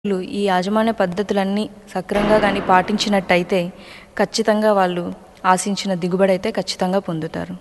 లు ఈ యాజమాన్య పద్ధతులన్నీ సక్రమంగా కానీ పాటించినట్టయితే ఖచ్చితంగా వాళ్ళు ఆశించిన దిగుబడి అయితే ఖచ్చితంగా పొందుతారు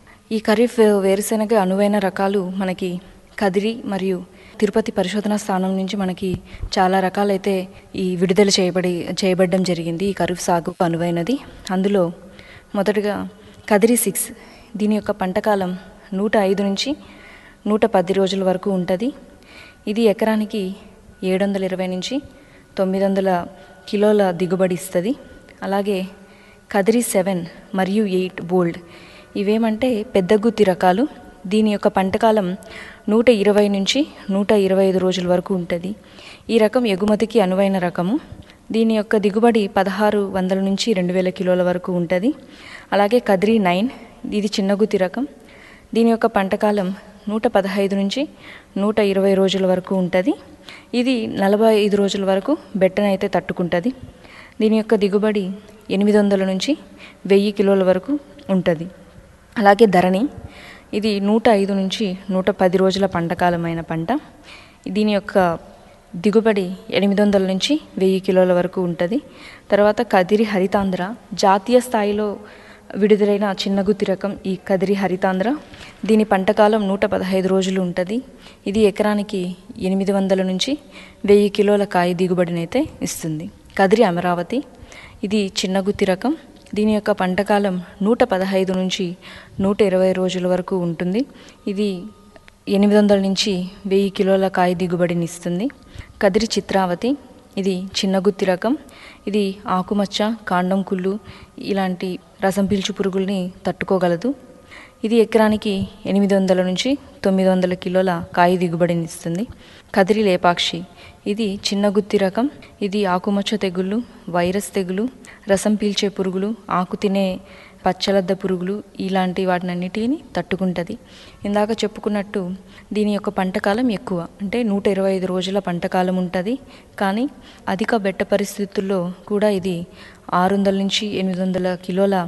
ఈ ఖరీఫ్ వేరుశెనగ అనువైన రకాలు మనకి కదిరి మరియు తిరుపతి పరిశోధన స్థానం నుంచి మనకి చాలా రకాలైతే ఈ విడుదల చేయబడి చేయబడడం జరిగింది ఈ ఖరీఫ్ సాగుకు అనువైనది అందులో మొదటగా కదిరి సిక్స్ దీని యొక్క పంటకాలం నూట ఐదు నుంచి నూట పది రోజుల వరకు ఉంటుంది ఇది ఎకరానికి ఏడు వందల ఇరవై నుంచి తొమ్మిది వందల కిలోల దిగుబడి ఇస్తుంది అలాగే కదిరి సెవెన్ మరియు ఎయిట్ బోల్డ్ ఇవేమంటే పెద్ద గుత్తి రకాలు దీని యొక్క పంటకాలం నూట ఇరవై నుంచి నూట ఇరవై ఐదు రోజుల వరకు ఉంటుంది ఈ రకం ఎగుమతికి అనువైన రకము దీని యొక్క దిగుబడి పదహారు వందల నుంచి రెండు వేల కిలోల వరకు ఉంటుంది అలాగే కదిరి నైన్ ఇది చిన్న గుత్తి రకం దీని యొక్క పంటకాలం నూట పదహైదు నుంచి నూట ఇరవై రోజుల వరకు ఉంటుంది ఇది నలభై ఐదు రోజుల వరకు బెట్టనైతే తట్టుకుంటుంది దీని యొక్క దిగుబడి ఎనిమిది వందల నుంచి వెయ్యి కిలోల వరకు ఉంటుంది అలాగే ధరణి ఇది నూట ఐదు నుంచి నూట పది రోజుల పంటకాలమైన పంట దీని యొక్క దిగుబడి ఎనిమిది వందల నుంచి వెయ్యి కిలోల వరకు ఉంటుంది తర్వాత కదిరి హరితాంధ్ర జాతీయ స్థాయిలో విడుదలైన చిన్న గుత్తి రకం ఈ కదిరి హరితాంధ్ర దీని పంటకాలం నూట పదహైదు రోజులు ఉంటుంది ఇది ఎకరానికి ఎనిమిది వందల నుంచి వెయ్యి కిలోల కాయ దిగుబడినైతే ఇస్తుంది కదిరి అమరావతి ఇది చిన్న గుత్తి రకం దీని యొక్క పంటకాలం నూట పదహైదు నుంచి నూట ఇరవై రోజుల వరకు ఉంటుంది ఇది ఎనిమిది వందల నుంచి వెయ్యి కిలోల కాయ దిగుబడిని ఇస్తుంది కదిరి చిత్రావతి ఇది చిన్న గుత్తి రకం ఇది ఆకుమచ్చ కాండం కుళ్ళు ఇలాంటి రసం పీల్చు పురుగుల్ని తట్టుకోగలదు ఇది ఎకరానికి ఎనిమిది వందల నుంచి తొమ్మిది వందల కిలోల కాయ దిగుబడిని ఇస్తుంది కదిరి లేపాక్షి ఇది చిన్న గుత్తి రకం ఇది ఆకుమచ్చ తెగుళ్ళు వైరస్ తెగులు రసం పీల్చే పురుగులు ఆకు తినే పచ్చలద్ద పురుగులు ఇలాంటి వాటినన్నిటిని తట్టుకుంటుంది ఇందాక చెప్పుకున్నట్టు దీని యొక్క పంటకాలం ఎక్కువ అంటే నూట ఇరవై ఐదు రోజుల పంటకాలం ఉంటుంది కానీ అధిక బెట్ట పరిస్థితుల్లో కూడా ఇది ఆరు వందల నుంచి ఎనిమిది వందల కిలోల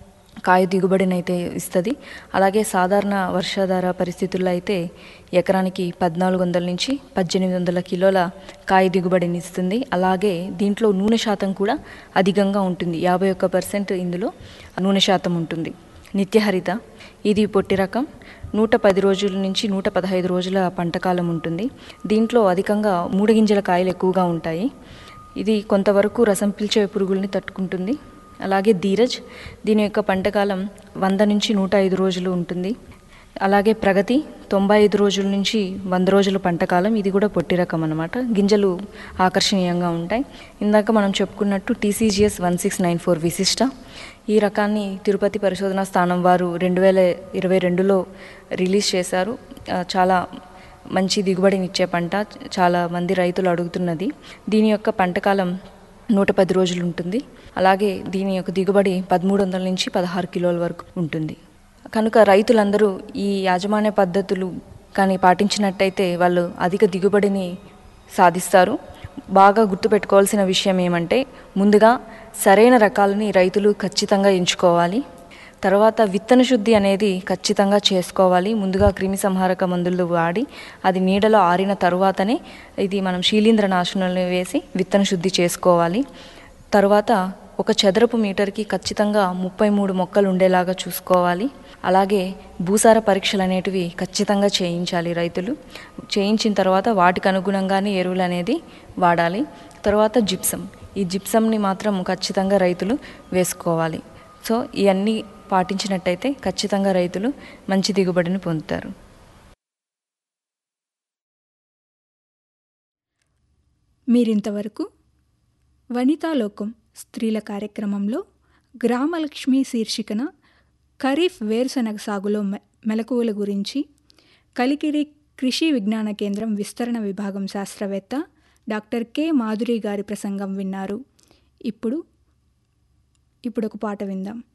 కాయ దిగుబడిని అయితే ఇస్తుంది అలాగే సాధారణ వర్షాధార పరిస్థితుల్లో అయితే ఎకరానికి పద్నాలుగు వందల నుంచి పద్దెనిమిది వందల కిలోల కాయ దిగుబడిని ఇస్తుంది అలాగే దీంట్లో నూనె శాతం కూడా అధికంగా ఉంటుంది యాభై ఒక్క పర్సెంట్ ఇందులో నూనె శాతం ఉంటుంది నిత్యహరిత ఇది పొట్టి రకం నూట పది రోజుల నుంచి నూట పదహైదు రోజుల పంటకాలం ఉంటుంది దీంట్లో అధికంగా మూడు గింజల కాయలు ఎక్కువగా ఉంటాయి ఇది కొంతవరకు రసం పీల్చే పురుగుల్ని తట్టుకుంటుంది అలాగే ధీరజ్ దీని యొక్క పంటకాలం వంద నుంచి నూట ఐదు రోజులు ఉంటుంది అలాగే ప్రగతి తొంభై ఐదు రోజుల నుంచి వంద రోజుల పంటకాలం ఇది కూడా పొట్టి రకం అనమాట గింజలు ఆకర్షణీయంగా ఉంటాయి ఇందాక మనం చెప్పుకున్నట్టు TCGS one six nine four విశిష్ట ఈ రకాన్ని తిరుపతి పరిశోధనా స్థానం వారు రెండు వేల ఇరవై రెండులో రిలీజ్ చేశారు ఆ, చాలా మంచి దిగుబడినిచ్చే పంట చాలా మంది రైతులు అడుగుతున్నది దీని యొక్క పంటకాలం నూట పది రోజులు ఉంటుంది అలాగే దీని యొక్క దిగుబడి పదమూడు వందల నుంచి పదహారు కిలోల వరకు ఉంటుంది కనుక రైతులందరూ ఈ యాజమాన్య పద్ధతులు కానీ పాటించినట్టయితే వాళ్ళు అధిక దిగుబడిని సాధిస్తారు బాగా గుర్తుపెట్టుకోవాల్సిన విషయం ఏమంటే ముందుగా సరైన రకాలని రైతులు ఖచ్చితంగా ఎంచుకోవాలి తర్వాత విత్తన శుద్ధి అనేది ఖచ్చితంగా చేసుకోవాలి ముందుగా క్రిమి సంహారక మందులు వాడి అది నీడలో ఆరిన తరువాతనే ఇది మనం శీలీంద్ర నాశనాలను వేసి విత్తన శుద్ధి చేసుకోవాలి తర్వాత ఒక చదరపు మీటర్కి ఖచ్చితంగా ముప్పై మూడు మొక్కలు ఉండేలాగా చూసుకోవాలి అలాగే భూసార పరీక్షలు అనేటివి ఖచ్చితంగా చేయించాలి రైతులు చేయించిన తర్వాత వాటికి అనుగుణంగానే ఎరువులు అనేది వాడాలి తర్వాత జిప్సం ఈ జిప్సంని మాత్రం ఖచ్చితంగా రైతులు వేసుకోవాలి సో ఇవన్నీ పాటించినట్టయితే ఖచ్చితంగా రైతులు మంచి దిగుబడిని పొందుతారు మీరింతవరకు వనితాలోకం స్త్రీల కార్యక్రమంలో గ్రామలక్ష్మి శీర్షికన ఖరీఫ్ వేరుశనగ సాగులో మె మెలకువల గురించి కలికిరి కృషి విజ్ఞాన కేంద్రం విస్తరణ విభాగం శాస్త్రవేత్త డాక్టర్ కె మాధురి గారి ప్రసంగం విన్నారు ఇప్పుడు ఇప్పుడు ఒక పాట విందాం